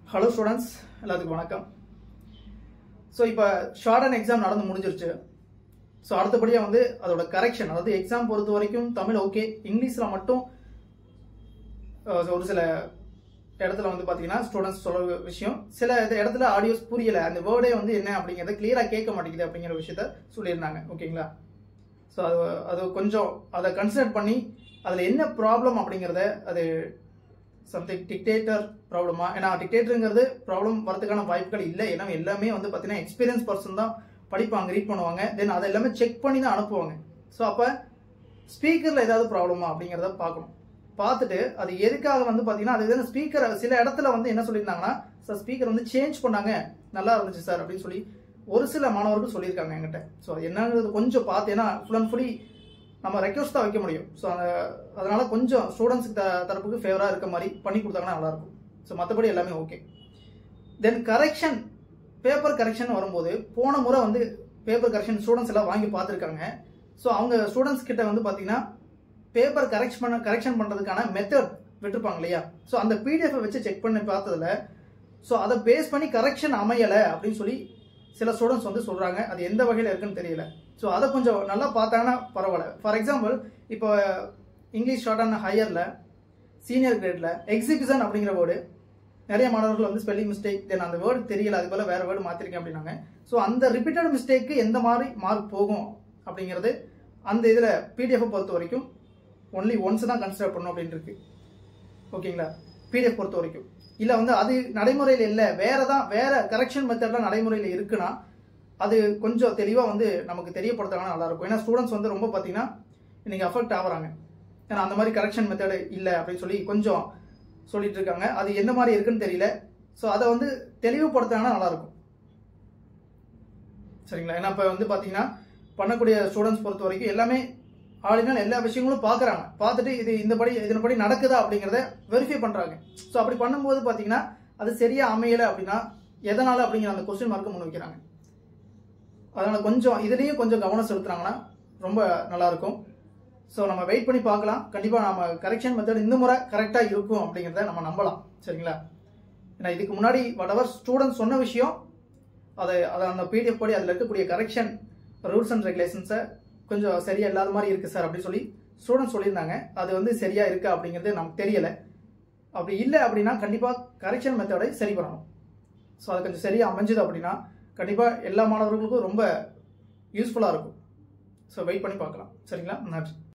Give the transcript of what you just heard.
hello students எல்லாத்துக்கும் வணக்கம் so இப்போ ஷார்ட் அண்ட் எக்ஸாம் நடந்து முடிஞ்சிருச்சு ஸோ அடுத்தபடியாக வந்து அதோட கரெக்ஷன் அதாவது எக்ஸாம் பொறுத்த வரைக்கும் தமிழ் ஓகே இங்கிலீஷில் மட்டும் அஹ், ஒரு சில இடத்துல வந்து பார்த்தீங்கன்னா ஸ்டூடெண்ட்ஸ் சொல்ற விஷயம் சில இது இடத்துல ஆடியோஸ் புரியல அந்த வேர்டே வந்து என்ன அப்படிங்கிறத கிளியராக கேட்க மாட்டேங்குது அப்படிங்கிற விஷயத்த சொல்லியிருந்தாங்க ஓகேங்களா ஸோ அது அது கொஞ்சம் அதை கன்சிடர் பண்ணி அதில் என்ன ப்ராப்ளம் அப்படிங்கிறத அது சம்திங் டிக்டேட்டர் ப்ராப்ளமா ஏன்னா டிக்டேட்டருங்கிறது ப்ராப்ளம் வரதுக்கான வாய்ப்புகள் இல்லை ஏன்னா எல்லாமே வந்து பார்த்தீங்கன்னா எக்ஸ்பீரியன்ஸ் பர்சன் தான் படிப்பாங்க ரீட் பண்ணுவாங்க தென் அதை எல்லாமே செக் பண்ணி தான் அனுப்புவாங்க ஸோ அப்போ ஸ்பீக்கரில் ஏதாவது ப்ராப்ளமா அப்படிங்கிறத பார்க்கணும் பார்த்துட்டு அது எதுக்காக வந்து பார்த்தீங்கன்னா அது எதுவும் ஸ்பீக்கர் சில இடத்துல வந்து என்ன சொல்லியிருந்தாங்கன்னா சார் ஸ்பீக்கர் வந்து சேஞ்ச் பண்ணாங்க நல்லா இருந்துச்சு சார் அப்படின்னு சொல்லி ஒரு சில மாணவர்கள் சொல்லியிருக்காங்க என்கிட்ட ஸோ அது என்னங்கிறது கொஞ்சம் பார்த்து ஏன்னா ஃபுல் அண்ட் ஃபுல்லி நம்ம ரெக்வஸ்ட் தான் வைக்க முடியும் ஸோ அந்த அதனால கொஞ்சம் ஸ்டூடெண்ட்ஸுக்கு த தரப்புக்கு ஃபேவராக இருக்க மாதிரி பண்ணி கொடுத்தாங்கன்னா நல்லாயிருக்கும் ஸோ மற்றபடி எல்லாமே okay then correction paper correction வரும்போது போன முறை வந்து பேப்பர் கரெக்ஷன் ஸ்டூடெண்ட்ஸ் எல்லாம் வாங்கி பார்த்துருக்காங்க ஸோ அவங்க ஸ்டூடெண்ட்ஸ் கிட்ட வந்து பார்த்தீங்கன்னா பேப்பர் கரெக்ஷன் பண்ண கரெக்ஷன் பண்ணுறதுக்கான மெத்தட் விட்டுருப்பாங்க இல்லையா ஸோ அந்த பிடிஎஃப் வச்சு செக் பண்ணி பார்த்ததுல ஸோ அதை பேஸ் பண்ணி கரெக்ஷன் அமையலை அப்படின்னு சொல்லி சில ஸ்டூடெண்ட்ஸ் வந்து சொல்கிறாங்க அது எந்த வகையில் இருக்குன்னு தெரியல ஸோ அதை கொஞ்சம் நல்லா பார்த்தாங்கன்னா பரவாயில்ல ஃபார் எக்ஸாம்பிள் இப்போ இங்கிலீஷ் ஷார்ட் அண்ட் ஹையரில் சீனியர் கிரேடில் எக்ஸிபிஷன் அப்படிங்கிற வேர்டு நிறைய மாணவர்கள் வந்து ஸ்பெல்லிங் மிஸ்டேக் தென் அந்த வேர்டு தெரியல அது போல வேற வேர்டு மாற்றிருக்கேன் அப்படின்னாங்க ஸோ அந்த ரிப்பீட்டட் மிஸ்டேக்கு எந்த மாதிரி மார்க் போகும் அப்படிங்கிறது அந்த இதில் பிடிஎஃப் பொறுத்த வரைக்கும் ஒன்லி ஒன்ஸ் தான் கன்சிடர் பண்ணும் அப்படின்னு இருக்கு ஓகேங்களா பிடிஎஃப் பொறுத்த வரைக்கும் இல்லை வந்து அது நடைமுறையில் இல்லை வேற தான் வேற கரெக்ஷன் மெத்தட்லாம் நடைமுறையில் இருக்குன்னா அது கொஞ்சம் தெளிவாக வந்து நமக்கு தெரியப்படுத்தாங்கன்னா நல்லா இருக்கும் ஏன்னா ஸ்டூடெண்ட்ஸ் வந்து ரொம்ப பார்த்தீங்கன்னா இன்னைக்கு அஃபெக்ட் ஆகுறாங்க ஏன்னா அந்த மாதிரி கரெக்ஷன் மெத்தடு இல்லை அப்படின்னு சொல்லி கொஞ்சம் சொல்லிட்டு இருக்காங்க அது எந்த மாதிரி இருக்குன்னு தெரியல ஸோ அதை வந்து தெளிவுபடுத்தினா நல்லா இருக்கும் சரிங்களா ஏன்னா இப்போ வந்து பார்த்தீங்கன்னா பண்ணக்கூடிய ஸ்டூடெண்ட்ஸ் பொறுத்த வரைக்கும் எல்லாமே ஆளுநர் எல்லா விஷயங்களும் பார்க்குறாங்க பார்த்துட்டு இது இந்த படி இதன்படி நடக்குதா அப்படிங்கிறத வெரிஃபை பண்ணுறாங்க ஸோ அப்படி பண்ணும்போது பார்த்தீங்கன்னா அது சரியாக அமையலை அப்படின்னா எதனால் அப்படிங்கிற அந்த கொஸ்டின் மார்க்கை முன் வைக்கிறாங்க அதனால் கொஞ்சம் இதுலேயும் கொஞ்சம் கவனம் செலுத்துனாங்கன்னா ரொம்ப நல்லாயிருக்கும் ஸோ நம்ம வெயிட் பண்ணி பார்க்கலாம் கண்டிப்பாக நம்ம கரெக்ஷன் மெத்தட் இந்த முறை கரெக்டாக இருக்கும் அப்படிங்கிறத நம்ம நம்பலாம் சரிங்களா ஏன்னா இதுக்கு முன்னாடி whatever ஸ்டூடெண்ட்ஸ் சொன்ன விஷயம் அதை அதை அந்த பிடிஎஃப் படி அதில் இருக்கக்கூடிய கரெக்ஷன் ரூல்ஸ் அண்ட் ரெகுலேஷன்ஸை கொஞ்சம் சரியா இல்லாத மாதிரி இருக்குது சார் அப்படின்னு சொல்லி ஸ்டூடெண்ட்ஸ் சொல்லியிருந்தாங்க அது வந்து சரியா இருக்கா அப்படிங்கிறது நமக்கு தெரியலை அப்படி இல்லை அப்படின்னா கண்டிப்பாக கரெக்ஷன் மெத்தடை சரி பண்ணணும் ஸோ அது கொஞ்சம் சரியாக அமைஞ்சுது அப்படின்னா கண்டிப்பாக எல்லா மாணவர்களுக்கும் ரொம்ப யூஸ்ஃபுல்லாக இருக்கும் ஸோ வெயிட் பண்ணி பார்க்கலாம் சரிங்களா நன்றி